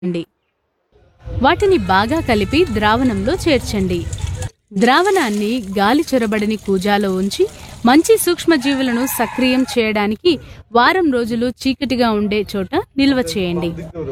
అండి వాటిని బాగా కలిపి ద్రావణంలో చేర్చండి ద్రావణాన్ని గాలి చొరబడని కూజాలో ఉంచి మంచి సూక్ష్మజీవులను సక్రియం చేయడానికి వారం రోజులు చీకటిగా ఉండే చోట నిల్వ చేయండి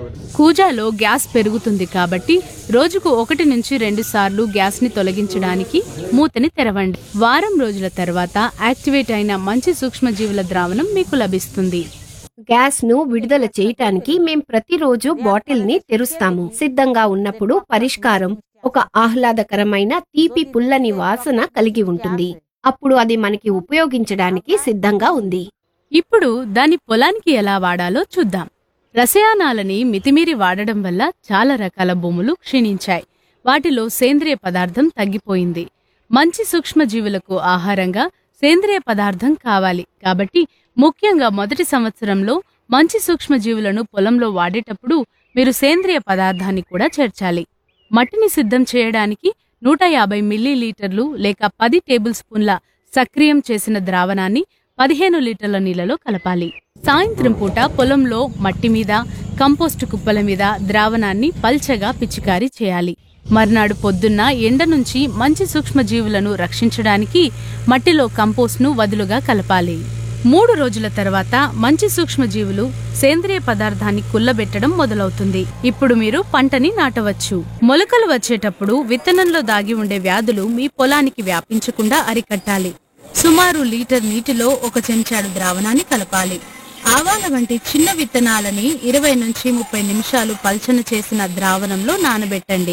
కూజాలో గ్యాస్ పెరుగుతుంది కాబట్టి రోజుకు ఒకటి నుంచి రెండు సార్లు గ్యాస్ ని తొలగించడానికి మూతని తెరవండి వారం రోజుల తర్వాత యాక్టివేట్ అయిన మంచి సూక్ష్మజీవుల ద్రావణం మీకు లభిస్తుంది గ్యాస్ ను విడుదల చేయటానికి మేం ప్రతిరోజు బాటిల్ ని తెరుస్తాము సిద్ధంగా ఉన్నప్పుడు పరిష్కారం ఒక ఆహ్లాదకరమైన తీపి పుల్లని వాసన కలిగి ఉంటుంది అప్పుడు అది మనకి ఉపయోగించడానికి సిద్ధంగా ఉంది ఇప్పుడు దాని పొలానికి ఎలా వాడాలో చూద్దాం రసాయనాలని మితిమీరి వాడడం వల్ల చాలా రకాల భూములు క్షీణించాయి వాటిలో సేంద్రియ పదార్థం తగ్గిపోయింది మంచి సూక్ష్మజీవులకు ఆహారంగా సేంద్రియ పదార్థం కావాలి కాబట్టి ముఖ్యంగా మొదటి సంవత్సరంలో మంచి సూక్ష్మజీవులను పొలంలో వాడేటప్పుడు మీరు సేంద్రియ పదార్థాన్ని కూడా చేర్చాలి మట్టిని సిద్ధం చేయడానికి నూట యాభై మిల్లీలీటర్లు లేక పది టేబుల్ స్పూన్ల సక్రియం చేసిన ద్రావణాన్ని పదిహేను లీటర్ల నీళ్లలో కలపాలి సాయంత్రం పూట పొలంలో మట్టి మీద కంపోస్టు కుప్పల మీద ద్రావణాన్ని పల్చగా పిచికారీ చేయాలి మర్నాడు పొద్దున్న ఎండ నుంచి మంచి సూక్ష్మజీవులను రక్షించడానికి మట్టిలో కంపోస్ట్ను వదులుగా కలపాలి మూడు రోజుల తర్వాత మంచి సూక్ష్మజీవులు సేంద్రియ పదార్థాన్ని కుల్లబెట్టడం మొదలవుతుంది ఇప్పుడు మీరు పంటని నాటవచ్చు మొలకలు వచ్చేటప్పుడు విత్తనంలో దాగి ఉండే వ్యాధులు మీ పొలానికి వ్యాపించకుండా అరికట్టాలి సుమారు లీటర్ నీటిలో ఒక చెంచాడు ద్రావణాన్ని కలపాలి ఆవాల వంటి చిన్న విత్తనాలని ఇరవై నుంచి ముప్పై నిమిషాలు పల్చన చేసిన ద్రావణంలో నానబెట్టండి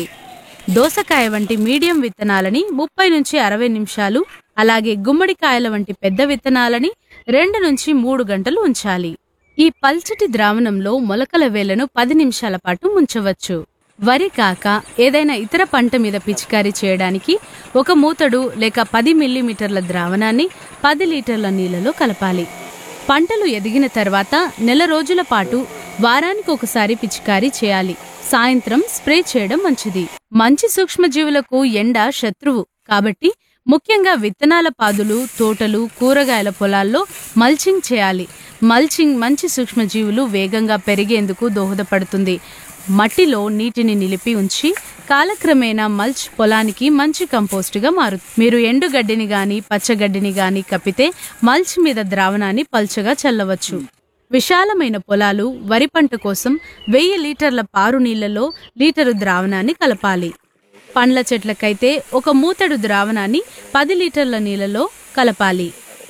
దోసకాయ వంటి మీడియం విత్తనాలని ముప్పై నుంచి అరవై నిమిషాలు అలాగే గుమ్మడికాయల వంటి పెద్ద విత్తనాలని రెండు నుంచి మూడు గంటలు ఉంచాలి ఈ పల్చటి ద్రావణంలో మొలకల వేళ్లను పది నిమిషాల పాటు ముంచవచ్చు వరి కాక ఏదైనా ఇతర పంట మీద పిచికారీ చేయడానికి ఒక మూతడు లేక పది మిల్లీమీటర్ల ద్రావణాన్ని పది లీటర్ల నీళ్లలో కలపాలి పంటలు ఎదిగిన తర్వాత నెల రోజుల పాటు వారానికి ఒకసారి పిచికారీ చేయాలి సాయంత్రం స్ప్రే చేయడం మంచిది మంచి సూక్ష్మజీవులకు ఎండ శత్రువు కాబట్టి ముఖ్యంగా విత్తనాల పాదులు తోటలు కూరగాయల పొలాల్లో మల్చింగ్ చేయాలి మల్చింగ్ మంచి సూక్ష్మజీవులు వేగంగా పెరిగేందుకు దోహదపడుతుంది మట్టిలో నీటిని నిలిపి ఉంచి కాలక్రమేణా మల్చ్ పొలానికి మంచి కంపోస్టుగా మారు మీరు ఎండుగడ్డిని గాని పచ్చగడ్డిని గాని కప్పితే మల్చ్ మీద ద్రావణాన్ని పల్చగా చల్లవచ్చు విశాలమైన పొలాలు వరి పంట కోసం వెయ్యి లీటర్ల పారు నీళ్లలో లీటరు ద్రావణాన్ని కలపాలి పండ్ల చెట్లకైతే ఒక మూతడు ద్రావణాన్ని పది లీటర్ల నీళ్లలో కలపాలి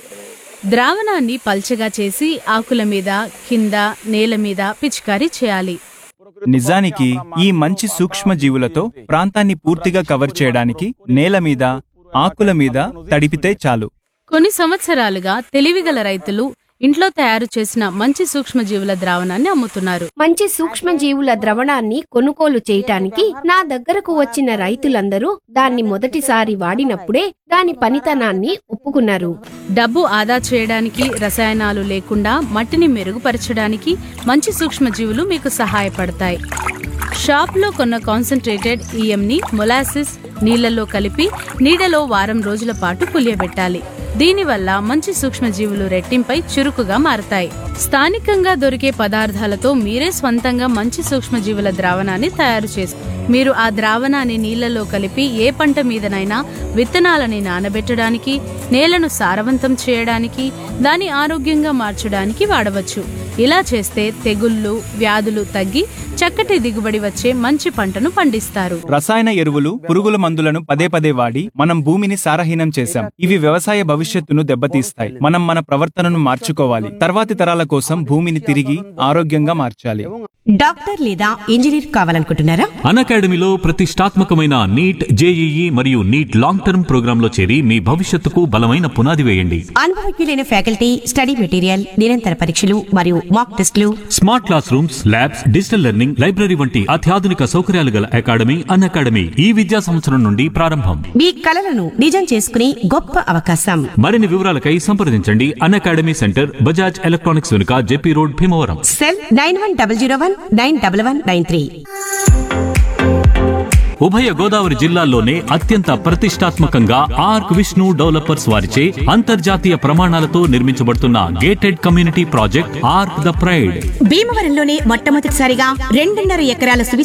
ద్రావణాన్ని పల్చగా చేసి ఆకుల మీద కింద నేల మీద పిచికారీ చేయాలి నిజానికి ఈ మంచి సూక్ష్మ జీవులతో ప్రాంతాన్ని పూర్తిగా కవర్ చేయడానికి నేల మీద ఆకుల మీద తడిపితే చాలు కొన్ని సంవత్సరాలుగా తెలివిగల రైతులు ఇంట్లో తయారు చేసిన మంచి సూక్ష్మజీవుల ద్రావణాన్ని అమ్ముతున్నారు మంచి సూక్ష్మజీవుల ద్రవణాన్ని కొనుగోలు చేయటానికి నా దగ్గరకు వచ్చిన రైతులందరూ దాన్ని మొదటిసారి వాడినప్పుడే దాని పనితనాన్ని ఒప్పుకున్నారు డబ్బు ఆదా చేయడానికి రసాయనాలు లేకుండా మట్టిని మెరుగుపరచడానికి మంచి సూక్ష్మజీవులు మీకు సహాయపడతాయి షాప్లో కొన్న కాన్సన్ట్రేటెడ్ ఈఎంని మొలాసిస్ నీళ్లలో కలిపి నీడలో వారం రోజుల పాటు పులియబెట్టాలి దీనివల్ల మంచి సూక్ష్మజీవులు రెట్టింపై చురుకుగా మారతాయి స్థానికంగా దొరికే పదార్థాలతో మీరే స్వంతంగా మంచి సూక్ష్మజీవుల ద్రావణాన్ని తయారు చేస్తారు మీరు ఆ ద్రావణాన్ని నీళ్లలో కలిపి ఏ పంట మీదనైనా విత్తనాలని నానబెట్టడానికి నేలను సారవంతం చేయడానికి దాని ఆరోగ్యంగా మార్చడానికి వాడవచ్చు ఇలా చేస్తే తెగుళ్ళు వ్యాధులు తగ్గి చక్కటి దిగుబడి వచ్చే మంచి పంటను పండిస్తారు రసాయన ఎరువులు పురుగుల మందులను పదే పదే వాడి మనం భూమిని సారహీనం చేశాం ఇవి వ్యవసాయ భవిష్యత్తును దెబ్బతీస్తాయి మనం మన ప్రవర్తనను మార్చుకోవాలి తర్వాతి తరాల కోసం భూమిని తిరిగి ఆరోగ్యంగా మార్చాలి డాక్టర్ లేదా ఇంజనీర్ కావాలనుకుంటున్నారా అన్ అకాడమీలో ప్రతిష్టాత్మకమైన నీట్ జేఈఈ మరియు నీట్ లాంగ్ టర్మ్ ప్రోగ్రాంలో చేరి మీ భవిష్యత్తుకు బలమైన పునాది వేయండి అనుభవజ్ఞులైన ఫ్యాకల్టీ స్టడీ మెటీరియల్ నిరంతర పరీక్షలు మరియు మాక్ టెస్టులు smart class rooms labs digital learning library వంటి అత్యాధునిక సౌకర్యాలు గల అకాడమీ అన్ అకాడమీ ఈ విద్యా సంవత్సరం నుండి ప్రారంభం మీ కలలను నిజం చేసుకునే గొప్ప అవకాశం మరిన్ని వివరాలకై సంప్రదించండి un academy centre Bajaj electronics వెనుక JP road Bhimavaram cell nine one double zero one nine double one nine three ఉభయ గోదావరి జిల్లాల్లోనే అత్యంత ప్రతిష్టాత్మకంగా ఆర్క్ విష్ణు డెవలపర్స్ వారిచే అంతర్జాతీయ ప్రమాణాలతో నిర్మించబడుతున్న gated community project arc the pride భీమవరంలోనే మొట్టమొదటిసారిగా రెండున్నర ఎకరాల సువి